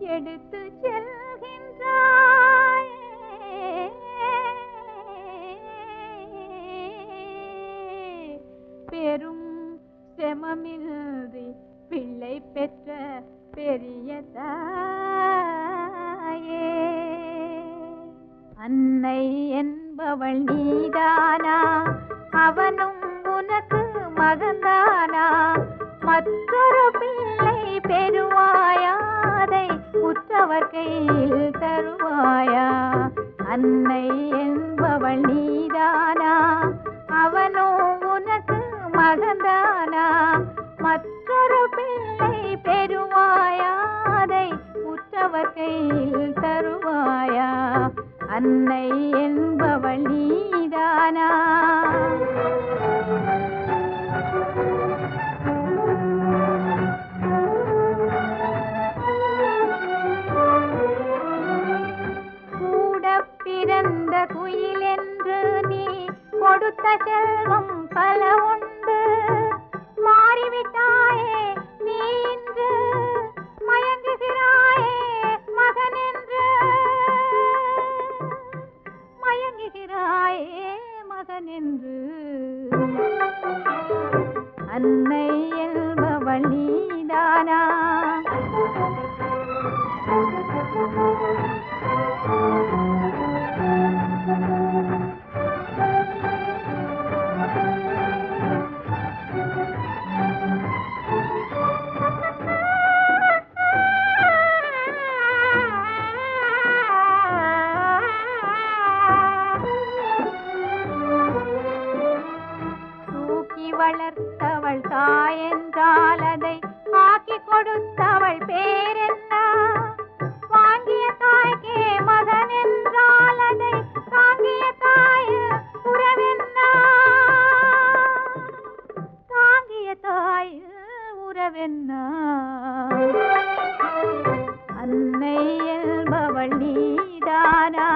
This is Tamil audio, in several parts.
எடுத்து செல்கின்றாய் பெரும் செமமின்றி பிள்ளை பெற்ற பெரிய தாயே அன்னை என்பவள் நீதானா அவனும் உனக்கு மகந்தானா மற்றொரு பிள்ளை பெறுவாயாதை உற்றவர் கையில் தருவாயா அன்னை என்பவள் நீதானா அவனோ உனக்கு மகந்தானா மற்றொரு பிள்ளை பெறுவாயாதை உற்றவர் கையில் தருவாயா அன்னை என்பவள் நீதானா கூட பிறந்த குயில் என்று நீ கொடுத்த செல்வம் பல உண்டு மாறிவிட்டாயே நீ இன்று மயங்குகிறாயே மகன் என்று மயங்குகிறாயே மகன் என்று அன்னை என்பவள் நீதானா தூக்கி வளர்த்தவள் தாயென்றால் அதை ஆக்கி கொடுத்தவள் பேரென்ன வாங்கிய தாய்க்கே மகன் என்றால் அதை தாங்கிய தாய் உறவென்ன தாங்கிய தாய் உறவென்ன அன்னை என்பவள் நீதானா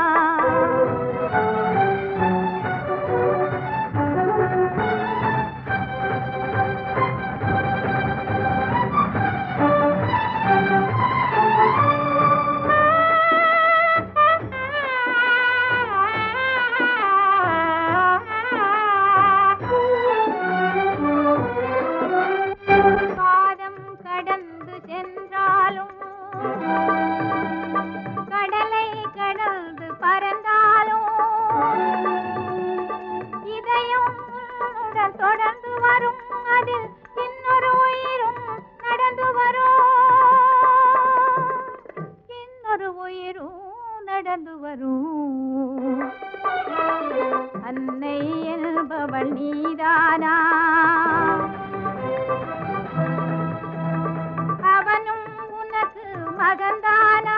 காலம் கடந்து சென்றாலும் கடலை கடந்து பறந்தாலும் இதயம் உன்னுடன் தொடர்ந்து வரும் அதில் இன்னொரு உயிரும் நடந்து வரும் இன்னொரு உயிரும் நடந்து வரும் அன்னை என்பவள் நீதானா அவனும் உனக்கு மகந்தானா